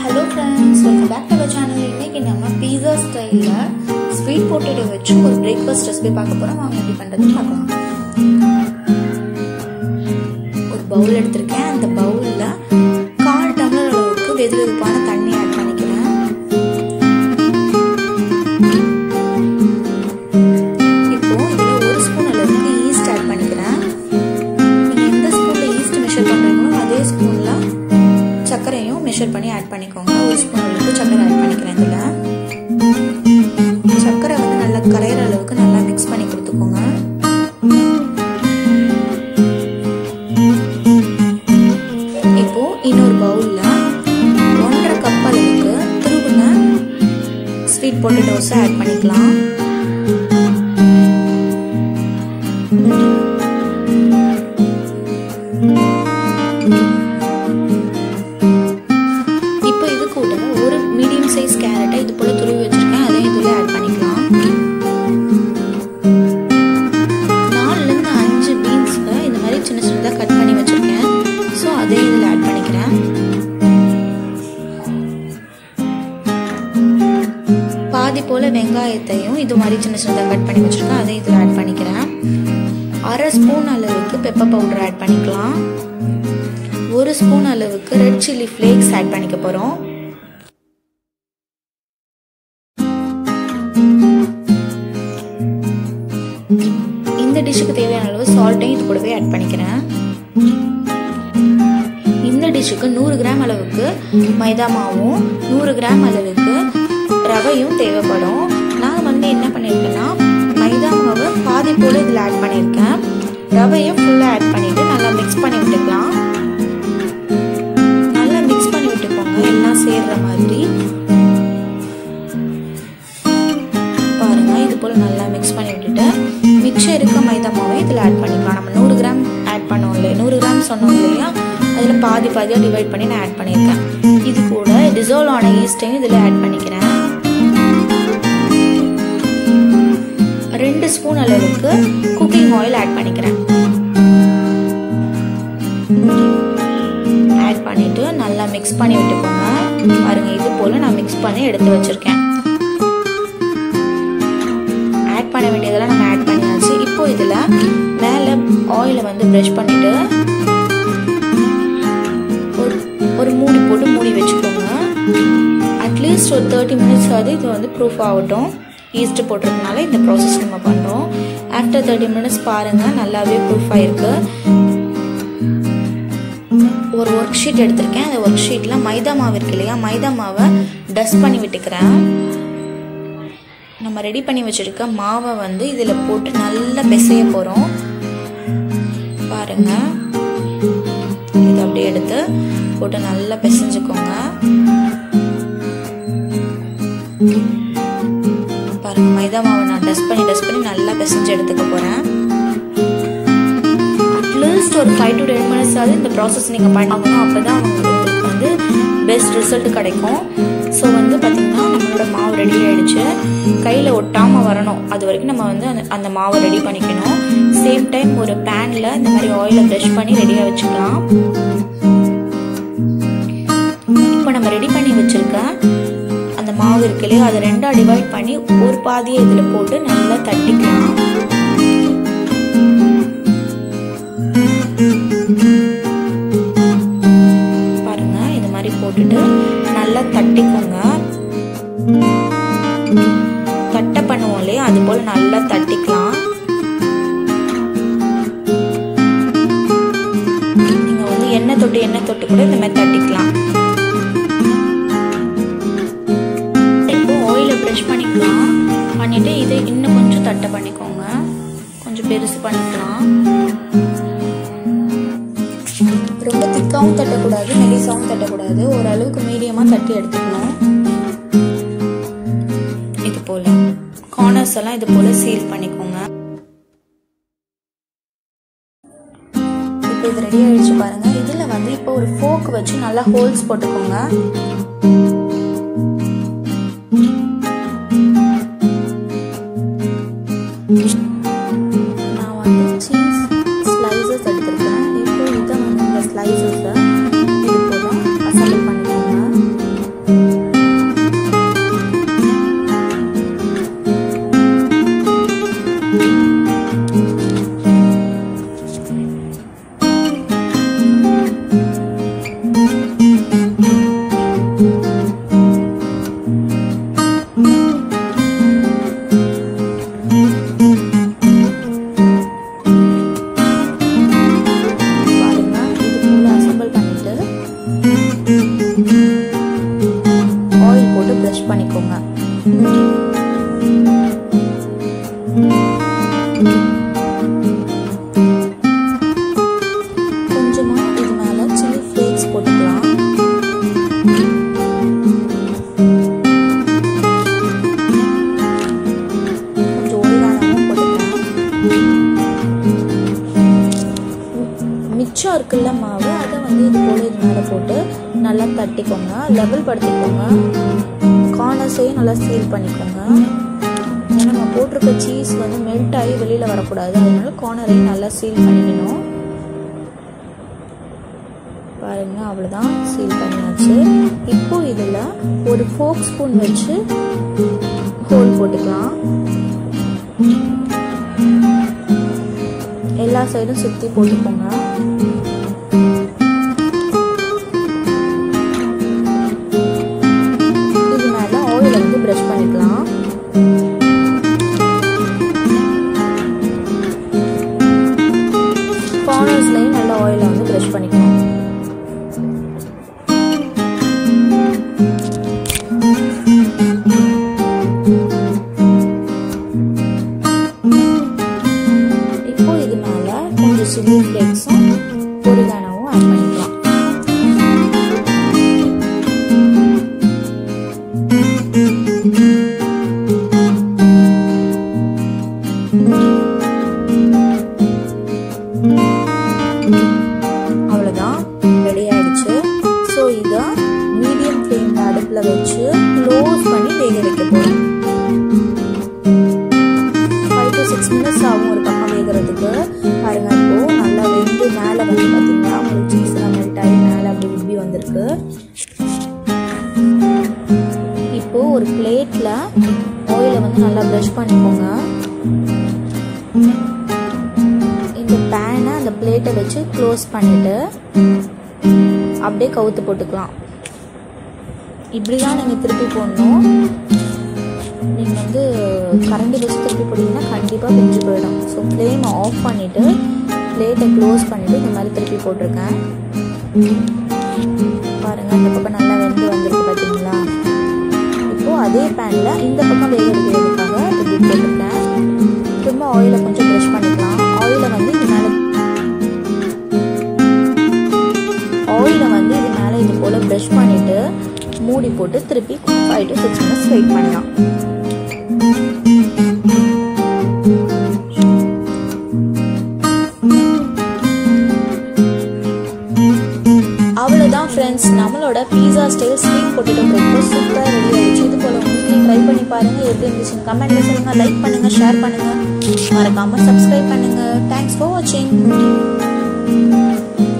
hello friends welcome back to our channel இன்னைக்கு நம்ம பீஸா ஸ்டைலில் ஸ்வீட் பொட்டேட்டோ வச்சு ஒரு பிரேக்ஃபாஸ்ட் ரெசிபி பார்க்க போகிறோம் வாங்க எப்படி பண்ணுறதுன்னு பார்க்கலாம் ஒரு பவுல் எடுத்திருக்கேன் அந்த பவுலில் கால் டம்ளர் அளவுக்கு வெது வெதுப்பான தண்ணி ஆட் பண்ணிக்கிறேன் இப்போ இதில் ஒரு ஸ்பூன் அளவுக்கு ஈஸ்ட் ஆட் பண்ணிக்கிறேன் நீங்கள் எந்த ஸ்பூனில் ஈஸ்ட் மெஷர் பண்ணுறீங்களோ அதே ஸ்பூனில் சர்க்கரையும் மெஷர் பண்ணி ஆட் பண்ணிக்கோங்க ஒரு ஸ்பூன் அளவுக்கு சர்க்கரை ஆட் பண்ணிக்கிறேன் இதில் சர்க்கரை வந்து நல்லா கரையிற அளவுக்கு நல்லா மிக்ஸ் பண்ணி கொடுத்துக்கோங்க இப்போ இன்னொரு பவுலில் ஒன்றரை கப் அளவுக்கு துருவின ஸ்வீட் பொட்டேட்டோஸை ஆட் பண்ணிக்கலாம் இப்போ இது கூட ஒரு மீடியம் சைஸ் கேரட்டை இது போல துருவி வச்சிருக்கேன் அதையும் இதில் ஆட் பண்ணிக்கலாம் நாலுலேருந்து அஞ்சு பீன்ஸை இந்த மாதிரி சின்ன சின்னதாக கட் பண்ணி வச்சிருக்கேன் ஸோ அதையும் இதில் ஆட் பண்ணிக்கிறேன் பாதி போல வெங்காயத்தையும் இது மாதிரி சின்ன சின்னதாக கட் பண்ணி வச்சிருக்கேன் அதையும் இதில் ஆட் பண்ணிக்கிறேன் அரை ஸ்பூன் அளவுக்கு பெப்பர் பவுடர் ஆட் பண்ணிக்கலாம் ஒரு ஸ்பூன் அளவுக்கு ரெட் சில்லி ஃப்ளேக்ஸ் ஆட் பண்ணிக்க போகிறோம் இந்த டிஷ்ஷுக்கு தேவையான அளவு சால்ட்டையும் இது கூடவே ஆட் பண்ணிக்கிறேன் இந்த டிஷ்ஷுக்கு நூறு கிராம் அளவுக்கு மைதா மாவும் நூறு கிராம் அளவுக்கு ரவையும் தேவைப்படும் நான் வந்து என்ன பண்ணியிருக்கேன்னா மைதா மாவை பாதி போல் இதில் ஆட் பண்ணியிருக்கேன் ரவையை ஃபுல்லாக ஆட் பண்ணிவிட்டு நல்லா மிக்ஸ் பண்ணி விட்டுக்கலாம் நல்லா மிக்ஸ் பண்ணி விட்டுக்கோங்க எல்லாம் சேர்ற மாதிரி பாருங்க இது போல் நல்லா மிக்ஸ் பண்ணி விட்டுட்டு மிச்சம் இருக்க மைதா மாவை இதில் ஆட் பண்ணிக்கலாம் நம்ம நூறு கிராம் ஆட் பண்ணோம் இல்லையா நூறு கிராம் சொன்னோம் இல்லையா அதில் பாதி பாதியாக டிவைட் பண்ணி நான் ஆட் பண்ணியிருக்கேன் இது கூட டிசால்வ் ஆன ஈஸ்டையும் இதில் ஆட் பண்ணிக்கிறேன் ரெண்டு ஸ்பூன் அளவுக்கு குக்கிங் ஆயில் ஆட் பண்ணிக்கிறேன் ஆட் பண்ணிட்டு நல்லா மிக்ஸ் பண்ணி விட்டுக்கோங்க பாருங்க இது போல நான் மிக்ஸ் பண்ணி எடுத்து வச்சிருக்கேன் ஆட் பண்ண வேண்டியதெல்லாம் நம்ம ஆட் பண்ணியாச்சு இப்போ இதில் மேலே ஆயிலை வந்து ப்ரஷ் பண்ணிட்டு ஒரு ஒரு மூடி போட்டு மூடி வச்சுக்கோங்க அட்லீஸ்ட் ஒரு தேர்ட்டி மினிட்ஸ் ஆகுது இது வந்து ப்ரூஃப் ஆகட்டும் ஈஸ்ட் போட்டிருக்கனால இந்த ப்ராசஸ் நம்ம பண்ணுறோம் ஆஃப்டர் தேர்ட்டி மினிட்ஸ் பாருங்கள் நல்லாவே ப்ரூஃப் ஆகிருக்கு ஒரு ஒர்க் ஷீட் எடுத்திருக்கேன் அந்த ஒர்க் ஷீட்டில் மைதா மாவு இருக்கு இல்லையா மைதா மாவை டஸ்ட் பண்ணி விட்டுக்கிறேன் நம்ம ரெடி பண்ணி வச்சுருக்க மாவை வந்து இதில் போட்டு நல்லா பிசைய போகிறோம் பாருங்க இதை அப்படியே எடுத்து போட்டு நல்லா பிசைஞ்சுக்கோங்க பாருங்க மைதா மாவை நான் டஸ்ட் பண்ணி டஸ்ட் பண்ணி நல்லா பிசைஞ்சு எடுத்துக்க போகிறேன் அட்லீஸ்ட் ஒரு ஃபைவ் டு டென் மினிட்ஸ் ஆகுது இந்த ப்ராசஸ் நீங்கள் பண்ணணும் அப்போ தான் உங்களுக்கு வந்து பெஸ்ட் ரிசல்ட் கிடைக்கும் ஸோ வந்து பார்த்திங்கன்னா நம்மளோட மாவு ரெடி ஆகிடுச்சு கையில் ஒட்டாமல் வரணும் அது வரைக்கும் நம்ம வந்து அந்த அந்த மாவை ரெடி பண்ணிக்கணும் சேம் டைம் ஒரு பேனில் இந்த மாதிரி ஆயிலை ப்ரெஷ் பண்ணி ரெடியாக வச்சுக்கலாம் இப்போ நம்ம ரெடி பண்ணி வச்சுருக்க அந்த மாவு இருக்கு இல்லையா அதை ரெண்டாக டிவைட் பண்ணி ஒரு பாதியை இதில் போட்டு நல்லா தட்டிக்கலாம் பாருங்க இது மாதிரி போட்டுட்டு நல்லா தட்டிக்கோங்க தட்டை பண்ணுவோம் இல்லையா அது போல் நல்லா தட்டிக்கலாம் நீங்கள் வந்து எண்ணெய் தொட்டு எண்ணெய் தொட்டு கூட இந்த மாதிரி தட்டிக்கலாம் இப்போ ஆயிலை ப்ரெஷ் பண்ணிக்கலாம் பண்ணிவிட்டு இதை இன்னும் கொஞ்சம் தட்டை பண்ணிக்கோங்க கொஞ்சம் பெருசு பண்ணிக்கலாம் ரொம்ப திக்காவும் தட்டக்கூடாது மெலிசாவும் தட்டக்கூடாது ஓரளவுக்கு மீடியமாக தட்டி எடுத்துக்கணும் இது போல் கார்னர்ஸ் எல்லாம் இது போல் சீல் பண்ணிக்கோங்க இப்போ இது ரெடி ஆயிடுச்சு பாருங்க இதில் வந்து இப்போ ஒரு ஃபோக் வச்சு நல்லா ஹோல்ஸ் போட்டுக்கோங்க நான் வந்து சீஸ் ஸ்லைசஸ் எடுத்திருக்கேன் இப்போ இதை வந்து இந்த ஸ்லைசஸை இது போல் அசம்பிள் பண்ணிக்கோங்க தட்டிக்கோங்க லெவல் படுத்திக்கோங்க கார்னர்ஸையும் நல்லா சீல் பண்ணிக்கோங்க ஏன்னா நம்ம போட்டிருக்க சீஸ் வந்து மெல்ட் ஆகி வெளியில் வரக்கூடாது அதனால கார்னரையும் நல்லா சீல் பண்ணிக்கணும் பாருங்க அவ்வளோதான் சீல் பண்ணியாச்சு இப்போ இதில் ஒரு ஃபோக் ஸ்பூன் வச்சு ஹோல் போட்டுக்கலாம் எல்லா சைடும் சுற்றி போட்டுக்கோங்க இது மேலே ஆயில் வந்து ப்ரஷ் பண்ணிக்கலாம் கார்னர்ஸ்லையும் நல்லா ஆயிலை வந்து ப்ரஷ் பண்ணிக்கணும் இப்போ இது மேலே கொஞ்சம் சில்லி ஃப்ளேக்ஸும் பொரிகானாவும் ஆட் பண்ணிக்கலாம் அவ்வளோதான் ரெடி ஆயிடுச்சு ஸோ இதை மீடியம் ஃப்ளேமில் அடுப்பில் வச்சு க்ளோஸ் பண்ணி வேக வைக்க போகிறோம் ஃபைவ் டு சிக்ஸ் மினிட்ஸ் ஆகும் ஒரு பக்கம் வேகிறதுக்கு பாருங்க இப்போ நல்லா வெந்து மேலே வந்து பார்த்தீங்கன்னா உங்களுக்கு சீஸ் எல்லாம் மெல்ட் ஆகி மேலே அப்படி உப்பி வந்திருக்கு இப்போ ஒரு பிளேட்டில் ஆயிலை வந்து நல்லா ப்ரஷ் பண்ணிக்கோங்க இந்த பேனை அந்த பிளேட்டை வச்சு க்ளோஸ் பண்ணிட்டு அப்படியே கவுத்து போட்டுக்கலாம் இப்படி தான் நீங்கள் திருப்பி போடணும் நீங்கள் வந்து கரண்டி வச்சு திருப்பி போட்டிங்கன்னா கண்டிப்பாக பிஞ்சு போயிடும் ஸோ ஃப்ளேமை ஆஃப் பண்ணிவிட்டு பிளேட்டை க்ளோஸ் பண்ணிவிட்டு இந்த மாதிரி திருப்பி போட்டிருக்கேன் பாருங்கள் இந்த பக்கம் நல்லா வெந்து வந்திருக்கு பார்த்தீங்களா இப்போது அதே பேனில் இந்த பக்கம் வேக வைக்கிறதுக்காக திருப்பி போட்டிருக்கேன் திரும்ப ஆயிலை கொஞ்சம் ப்ரெஷ் பண்ணிக்கலாம் ஆயிலை வந்து இது மேலே ஆயிலை வந்து இது மேலே இது போல் ப்ரெஷ் பண்ணிவிட்டு மூடி போட்டு திருப்பி five to six minutes wait பண்ணலாம் அவ்வளோதான் ஃப்ரெண்ட்ஸ் நம்மளோட pizza style sweet potato breakfast சூப்பராக ரெடி ஆயிடுச்சு இது போல் உங்களுக்கும் ட்ரை பண்ணி பாருங்கள் எப்படி இருந்துச்சுன்னு கமெண்ட்டில் சொல்லுங்கள் லைக் பண்ணுங்கள் ஷேர் பண்ணுங்கள் மறக்காமல் சப்ஸ்கிரைப் பண்ணுங்கள் தேங்க்ஸ் ஃபார் வாட்சிங்